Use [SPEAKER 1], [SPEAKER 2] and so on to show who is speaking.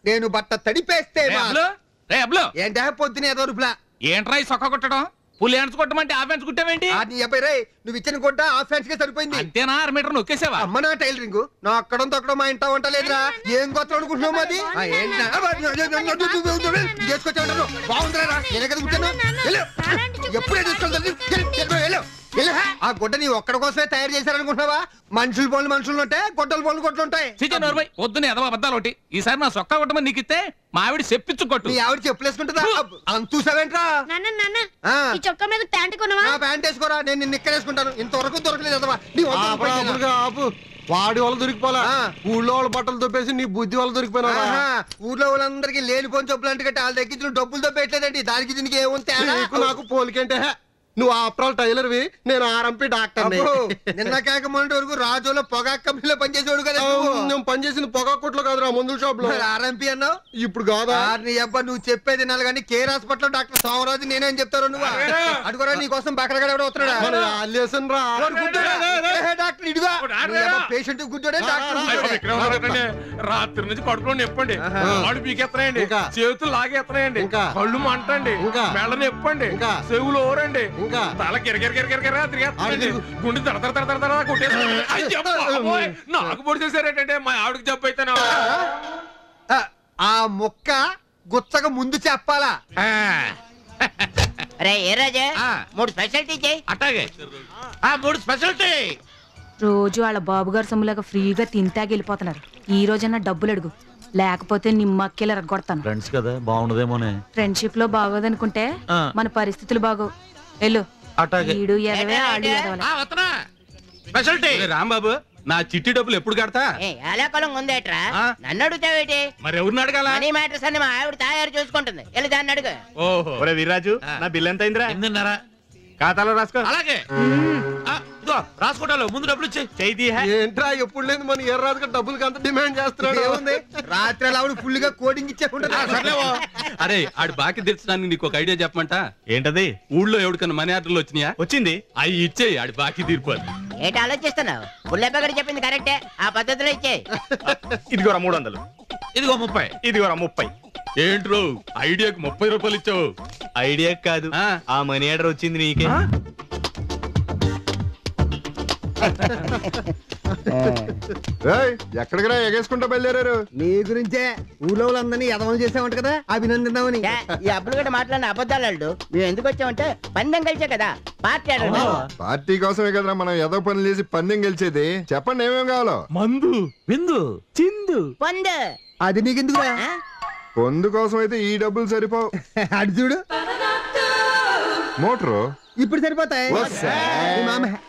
[SPEAKER 1] నేను బట్ట తడిపేస్తే
[SPEAKER 2] రే
[SPEAKER 1] మా-
[SPEAKER 2] అబ్లు రే అబ్లు
[SPEAKER 1] ఏంటా పొద్దున ఏదో రుపులా
[SPEAKER 2] ఏంట్రా ఈ సొక్క కొట్టడం పులి ఎండ్స్ కొట్టమంటే ఆ ఫెన్స్ కుట్టావేంటి
[SPEAKER 1] ఆ నీ అబ్బాయి రే నువ్వు ఇచ్చిన కొంట ఆ ఫ్యాన్స్ కే సరిపోయింది
[SPEAKER 2] అంతేనా ఆరు మీటర్ నొక్కేసావా
[SPEAKER 1] అమ్మ నా టైలరింగ్ నా అక్కడం తొక్కడం మా ఇంట వంట లేదురా ఏం కొత్త అనుకుంటున్నావు మాది ఆ, ఏంటా? చేసుకొచ్చావు బాగుందిరా నేనే కదా కూర్చాను వెళ్ళు. ఎప్పుడే తీసుకెళ్తాను ఆ గుడ్డ నీ ఒక్కడ కోసమే తయారు చేశారనుకుంటున్నావా మనుషుల పనులు మనుషులు ఉంటాయి గొడ్డల పనులు గొడ్డలు ఉంటాయి
[SPEAKER 2] చిచ్చా నోర్మై పొద్దున ఎదవ అబద్ధాలు ఒకటి ఈసారి నా సొక్క కొట్టమని నీకు ఇస్తే మా ఆవిడ చెప్పించు కొట్టు
[SPEAKER 1] నీ ఆవిడ చెప్పులేసుకుంటుందా అంత చూసావేంట్రా
[SPEAKER 3] నాన్న నాన్న
[SPEAKER 1] ఆ.
[SPEAKER 3] ఈ చొక్కా మీద ప్యాంట్ కొనవా
[SPEAKER 1] నా ప్యాంట్ వేసుకోరా నేను నిన్న ఇక్కడ వేసుకుంటాను ఇంతవరకు దొరకలేదు అదవా నీ వంద
[SPEAKER 4] ఆపురా,
[SPEAKER 1] రూపాయలు
[SPEAKER 4] ఆపురుగా, ఆపు వాడి వాళ్ళు దొరికిపోలా
[SPEAKER 1] ఆ.
[SPEAKER 4] ఊళ్ళో వాళ్ళ బట్టలు తొప్పేసి నీ బుద్ధి వాళ్ళు దొరికిపోయినా
[SPEAKER 1] ఆహా, ఊర్లో వాళ్ళందరికీ లేని పోని చెప్పులు అంటే వాళ్ళ దగ్గర నుంచి డబ్బులతో పెట్టలేదండి దానికి దీనికి ఏముంది తేడా?
[SPEAKER 4] నీకు నాకు పోలికంటే హే. నువ్వు ఆప్రాల్ టైలర్వి నేను ఆర్ఎంపీ డాక్టర్
[SPEAKER 1] అబ్బో, నిన్న కాక మొన్నటి వరకు రాజులో పొగా కంపెనీలో పనిచేసేవాడు కదా నువ్వు.
[SPEAKER 4] నేను పనిచేసింది పొగా కొట్లో కాదురా మందుల షాప్ లో
[SPEAKER 1] మరి ఆర్ఎంపీ అన్నావు
[SPEAKER 4] ఇప్పుడు కాదా
[SPEAKER 1] ఆ, నీ అబ్బా నువ్వు చెప్పేది వినాలి కానీ కేర్ హాస్పిటల్ డాక్టర్ సోమరాజు నేనేం చెప్తారు నువ్వు అడుగురా నీ కోసం బకరగడ ఎవడో
[SPEAKER 4] మరి
[SPEAKER 1] వస్తున్నాడా
[SPEAKER 4] ఆలేసన్ రా
[SPEAKER 1] వాడు గుడ్డోడా? ఏహే, డాక్టర్ ఇదిగో పేషెంట్ గుడ్డోడే డాక్టర్ గుడ్డోడే.
[SPEAKER 5] రాత్రి నుంచి కడుపులో నొప్పండి
[SPEAKER 1] ఆహా.
[SPEAKER 5] వాడు పీకెత్తనాయండి
[SPEAKER 4] ఇంకా?
[SPEAKER 5] చేతులు లాగేత్తనాయండి
[SPEAKER 4] ఇంకా?
[SPEAKER 5] కళ్ళు మంటండి
[SPEAKER 4] ఇంకా?
[SPEAKER 5] మెళ్ళ నొప్పండి
[SPEAKER 4] ఇంకా?
[SPEAKER 5] చెవులు ఓరండి
[SPEAKER 4] ఇంకా?
[SPEAKER 5] తల కిరకిరకిరకిరకిరా తిరిగేస్తానండి
[SPEAKER 4] అడుగు.
[SPEAKER 5] గుండె తడ తడ తడ తడ తడ కొట్టేస్తుంది అయ్యో బాబోయ్, నాకు పొడి చేశారేటంటే మా ఆవిడకి జబ్బు అయితేనా
[SPEAKER 1] ఆ, ఆ మొక్క గుచ్చక ముందు చెప్పాలా
[SPEAKER 6] రే ఏ రాజా
[SPEAKER 2] ఆ.
[SPEAKER 6] మూడు స్పెషాలిటీ చేయి
[SPEAKER 2] అట్టాగే ఆ మూడు స్పెషాలిటీ
[SPEAKER 7] రోజు వాళ్ళ బాబుగారు సొమ్ములాగా ఫ్రీగా తింటాకి వెళ్ళిపోతున్నారు ఈ రోజన్నా డబ్బులు అడుగు లేకపోతే నిమ్మక్కిల రగ్గొడతాను
[SPEAKER 8] ఫ్రెండ్స్ కదా బాగుండదేమోనే
[SPEAKER 7] ఫ్రెండ్షిప్ లో బాగోదనుకుంటే
[SPEAKER 8] ఆ.
[SPEAKER 7] మన పరిస్థితులు బాగోవు వెళ్ళు
[SPEAKER 8] అట్టాగే
[SPEAKER 7] ఈడు ఎదవే ఆడు ఎదవలే
[SPEAKER 2] ఆ వస్తున్నా స్పెషాలిటీ
[SPEAKER 8] రాంబాబు నా చిట్టి డబ్బులు ఎప్పుడు కడతా
[SPEAKER 6] ఏ అలాకలం ఉందేట్రా
[SPEAKER 8] ఆ.
[SPEAKER 6] నన్ను అడుగుతావేటి
[SPEAKER 2] మరి ఎవరిని అడగాల
[SPEAKER 6] మనీ మ్యాటర్స్ అని మా ఆవిడ తయారు చూసుకుంటుంది వెళ్ళి దాన్ని అడుగు
[SPEAKER 2] ఓహో
[SPEAKER 5] ఒరే వీర్రాజు నా బిల్ ఎంత అయిందిరా
[SPEAKER 8] ఎనిమిదిన్నర
[SPEAKER 5] ఖాతాలో రాసుకో
[SPEAKER 2] అలాగే ఆ, ఇదిగో రాసుకోటాలు ముందు డబ్బులు ఇచ్చి
[SPEAKER 5] చేయి
[SPEAKER 4] ఏంట్రా ఎప్పుడు లేదు మన ఎర్రాజుగా డబ్బులకి అంత డిమాండ్ చేస్తున్నాడు
[SPEAKER 1] ఏముంది రాత్రి అలా ఆవిడ ఫుల్ గా కోడింగ్ ఇచ్చేకుంటా
[SPEAKER 8] అరే ఆడి బాకీ తీర్చడానికి నీకు ఒక ఐడియా చెప్పమంట
[SPEAKER 5] ఏంటది
[SPEAKER 8] ఊళ్ళో ఎవరికన్నా మనీ ఆర్డర్లు వచ్చినాయా
[SPEAKER 5] వచ్చింది
[SPEAKER 8] అవి ఇచ్చేయి ఆడి బాకీ తీర్పాలి
[SPEAKER 6] ఏంటి ఆలోచిస్తున్నావు పుల్లెప్పగడి చెప్పింది కరెక్టే ఆ పద్ధతిలో ఇచ్చేయి
[SPEAKER 5] ఇదిగోరా మూడు వందలు
[SPEAKER 8] ఇదిగో ముప్పై
[SPEAKER 5] ఇదిగోరా ముప్పై
[SPEAKER 8] ఏంట్రో ఐడియాకి ముప్పై రూపాయలు ఇచ్చావు
[SPEAKER 5] ఐడియా కాదు
[SPEAKER 8] ఆ.
[SPEAKER 5] ఆ మనీ ఆర్డర్ వచ్చింది నీకే
[SPEAKER 4] ఎక్కడికి ఎగేసుకుంటా బయలుదేరారు
[SPEAKER 1] నీ గురించే ఊళ్ళో వాళ్ళందరినీ ఎదవలు చేసామంట కదా అభినందిద్దామని
[SPEAKER 6] ఛే, ఈ అబ్బులు కూడా మాట్లాడిన అబద్ధాలు అల్లుడు మేము ఎందుకు వచ్చామంటే పందెం కలిసే కదా పార్టీ ఆడండి
[SPEAKER 4] పార్టీ కోసమే కదరా మనం ఏదో పనులు చేసి పందెం గెలిచేది చెప్పండి ఏమేం కావాలో
[SPEAKER 8] మందు విందు చిందు
[SPEAKER 6] పొందు
[SPEAKER 1] అది నీకెందుకురా
[SPEAKER 6] ఆ?
[SPEAKER 4] పొందు కోసం అయితే ఈ డబ్బులు సరిపోవు
[SPEAKER 1] అటు చూడు
[SPEAKER 4] మోటరు
[SPEAKER 1] ఇప్పుడు సరిపోతాయి
[SPEAKER 4] వస్సే.
[SPEAKER 1] ఈ మామ